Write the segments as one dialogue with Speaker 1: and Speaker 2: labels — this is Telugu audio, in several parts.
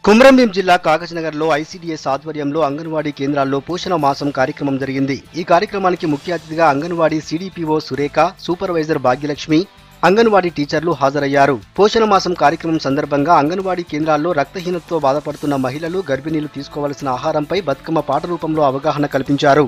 Speaker 1: కుమ్రంభీం జిల్లా కాగజ్నగర్లో ఐసీడీఎస్ ఆధ్వర్యంలో అంగన్వాడీ కేంద్రాల్లో పోషణ మాసం కార్యక్రమం జరిగింది ఈ కార్యక్రమానికి ముఖ్య అతిథిగా అంగన్వాడీ సిడిపిఓ సురేఖ సూపర్వైజర్ భాగ్యలక్ష్మి అంగన్వాడీ టీచర్లు హాజరయ్యారు పోషణ మాసం కార్యక్రమం సందర్భంగా అంగన్వాడీ కేంద్రాల్లో రక్తహీనతతో బాధపడుతున్న మహిళలు గర్భిణీలు తీసుకోవాల్సిన ఆహారంపై బతుకమ్మ పాట రూపంలో అవగాహన కల్పించారు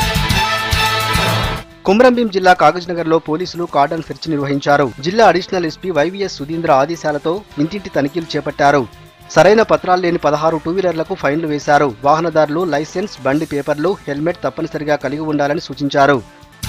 Speaker 1: కుమ్రంభీం జిల్లా కాగజ్నగర్లో పోలీసులు కార్డన్ సెర్చ్ నిర్వహించారు జిల్లా అడిషనల్ ఎస్పీ వైవీఎస్ సుధీంద్ర ఆదేశాలతో ఇంటింటి తనిఖీలు చేపట్టారు సరైన పత్రాలు లేని పదహారు టూ వీలర్లకు ఫైన్లు వేశారు వాహనదారులు లైసెన్స్ బండి పేపర్లు హెల్మెట్ తప్పనిసరిగా కలిగి ఉండాలని సూచించారు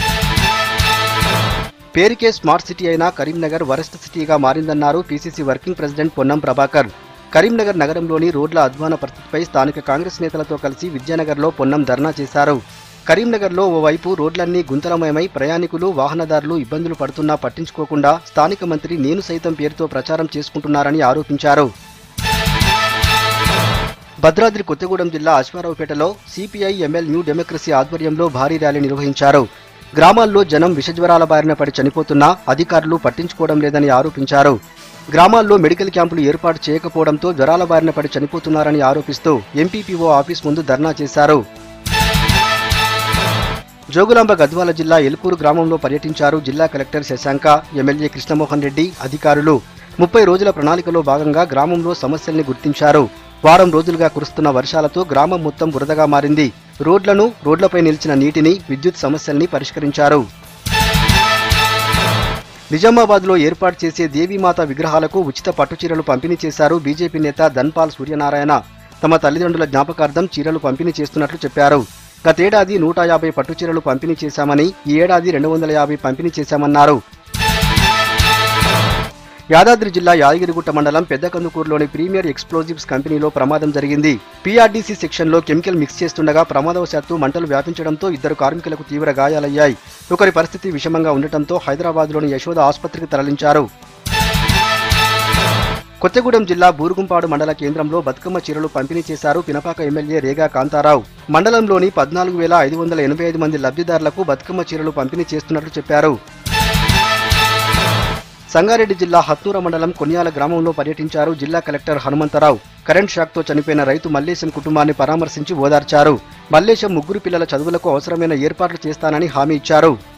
Speaker 1: పేరుకే స్మార్ట్ సిటీ అయిన కరీంనగర్ వరస్ట్ సిటీగా మారిందన్నారు PCC working president Ponnam Prabhakar Karimnagar నగరంలోని రోడ్ల అధ్వాన పరిస్థితిపై స్థానిక కాంగ్రెస్ నేతలతో కలిసి విద్యానగర్లో పొన్నం ధర్నా చేశారు కరీంనగర్లో ఓవైపు రోడ్లన్నీ గుంతలమయమై ప్రయాణికులు వాహనదారులు ఇబ్బందులు పడుతున్నా పట్టించుకోకుండా స్థానిక మంత్రి నేను సైతం పేరుతో ప్రచారం చేసుకుంటున్నారని ఆరోపించారు భద్రాద్రి కొత్తగూడెం జిల్లా అశ్వారావుపేటలో సిపిఐ ఎంఎల్ న్యూ డెమోక్రసీ ఆధ్వర్యంలో భారీ ర్యాలీ నిర్వహించారు గ్రామాల్లో జనం విషజ్వరాల బారిన పడి చనిపోతున్నా అధికారులు పట్టించుకోవడం లేదని ఆరోపించారు గ్రామాల్లో మెడికల్ క్యాంపులు ఏర్పాటు చేయకపోవడంతో జ్వరాల బారిన పడి చనిపోతున్నారని ఆరోపిస్తూ ఎంపీపీఓ ఆఫీస్ ముందు ధర్నా చేశారు జోగులాంబ గద్వాల జిల్లా ఎల్కూరు గ్రామంలో పర్యటించారు జిల్లా కలెక్టర్ శశాంక ఎమ్మెల్యే కృష్ణమోహన్ రెడ్డి అధికారులు ముప్పై రోజుల ప్రణాళికలో భాగంగా గ్రామంలో సమస్యల్ని గుర్తించారు వారం రోజులుగా కురుస్తున్న వర్షాలతో గ్రామం మొత్తం బురదగా మారింది రోడ్లను రోడ్లపై నిలిచిన నీటిని విద్యుత్ సమస్యల్ని పరిష్కరించారు నిజామాబాద్లో ఏర్పాటు చేసే దేవీమాత విగ్రహాలకు ఉచిత పట్టుచీరలు పంపిణీ చేశారు బీజేపీ నేత ధన్పాల్ సూర్యనారాయణ తమ తల్లిదండ్రుల జ్ఞాపకార్థం చీరలు పంపిణీ చేస్తున్నట్లు చెప్పారు గతేడాది నూట యాభై పట్టుచీరలు పంపిణీ చేశామని ఈ ఏడాది రెండు వందల యాభై పంపిణీ చేశామన్నారు యాదాద్రి జిల్లా యాదగిరిగుట్ట మండలం పెద్దకందుకూరులోని ప్రీమియర్ ఎక్స్ప్లోజివ్స్ కంపెనీలో ప్రమాదం జరిగింది పీఆర్డీసీ సెక్షన్లో కెమికల్ మిక్స్ చేస్తుండగా ప్రమాదవశాత్తు మంటలు వ్యాపించడంతో ఇద్దరు కార్మికులకు తీవ్ర గాయాలయ్యాయి ఒకరి పరిస్థితి విషమంగా ఉండటంతో హైదరాబాద్లోని యశోద ఆసుపత్రికి తరలించారు కొత్తగూడెం జిల్లా బూరుగుంపాడు మండల కేంద్రంలో బతుకమ్మ చీరలు పంపిణీ చేశారు పినపాక ఎమ్మెల్యే రేగా కాంతారావు మండలంలోని పద్నాలుగు వేల ఐదు వందల ఎనభై ఐదు మంది లబ్ధిదారులకు బతుకమ్మ చీరలు పంపిణీ చేస్తున్నట్లు చెప్పారు సంగారెడ్డి జిల్లా హత్నూర మండలం కొన్యాల గ్రామంలో పర్యటించారు జిల్లా కలెక్టర్ హనుమంతరావు కరెంట్ షాక్తో చనిపోయిన రైతు మల్లేశం కుటుంబాన్ని పరామర్శించి ఓదార్చారు మల్లేశం ముగ్గురు పిల్లల చదువులకు అవసరమైన ఏర్పాట్లు చేస్తానని హామీ ఇచ్చారు